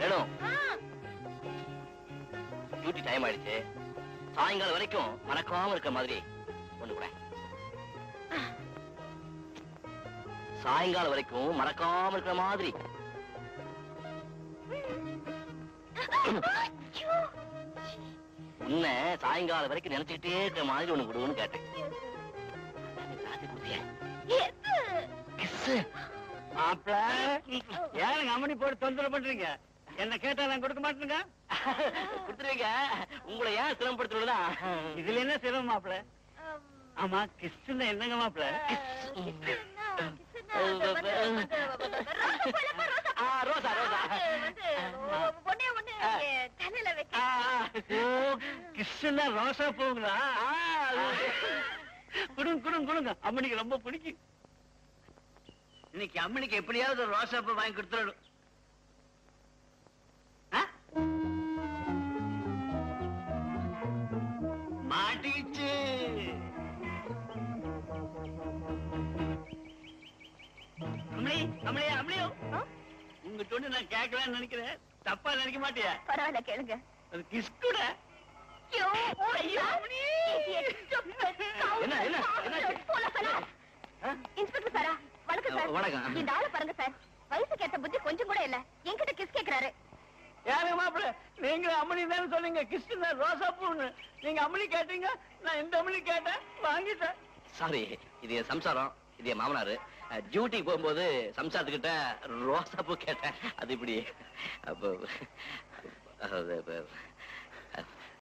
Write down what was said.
வேணும் duty time ஆயிடுச்சு சாயங்காலம் வரைக்கும் மறக்காம இருக்க மாதிரி ஒண்ணு கூட சாயங்காலம் வரைக்கும் மறக்காம இருக்கிற மாதிரி உன்னை சாயங்காலம் வரைக்கும் நினைச்சுக்கிட்டே இருக்கிற மாதிரி ஒண்ணு கொடுன்னு கேட்டேன் ராத்திரி கொடுத்தியா? Kiss. மாப்பிள ஏன் அம்மனி போட்டு தொந்தரவு பண்றீங்க என்ன கேட்டா நான் கொடுக்க மாட்டேங்க கொடுத்துருவீங்க உங்களை ஏன் சிரமப்படுத்துறதுனா இதுல என்ன சிரமம் மாப்பிள ஆமா கிறிஸ்துன்னு என்னங்க மாப்பிள ஆ, ரோசா ரோசா ஆ, ஓ கிறிஸ்துன்னா ரோசா பூங்களா ஆ, குடுங்க குடுங்க குடுங்க அம்மனிக்கு ரொம்ப பிடிக்கும் இன்னைக்கு அம்மனிக்கு எப்படியாவது ஒரு ரோசா பூ வாங்கி கொடுத்துடணும் ஆ? மாட்டிக்கிச்சு அம்மணி அம்மணி அம்மணியோ உங்ககிட்ட ஒண்ணு நான் கேட்கலாம்னு நினைக்கிறேன் தப்பா நினைக்க மாட்டியா பரவாயில்ல கேளுங்க அது கிஸ் கூட ஐயோ, ஐயோ, என்ன, என்ன, என்னாச்சு? போல சாரா. இன்ஸ்பெக்டர் சாரா வணக்கம் சார் வணக்கம். இந்த ஆளை பாருங்க சார் வயசுக்கு ஏத்த புத்தி கொஞ்சம் கூட இல்ல என்கிட்ட கிஸ் கேக்குறாரு யாருங்க மாப்பிள்ள நீங்க அம்மனி தானே சொன்னீங்க கிறிஸ்டின் ரோசா பூன்னு நீங்க அம்மனி கேட்டீங்க நான் இந்த அம்மனி கேட்டேன் வாங்கிட்டேன் சாரி இது என் சம்சாரம் இது என் மாமனாரு டியூட்டிக்கு போகும்போது சம்சாரத்துக்கிட்ட ரோசா பூ கேட்டேன் அது இப்படி அப்போ அது, அப்ப-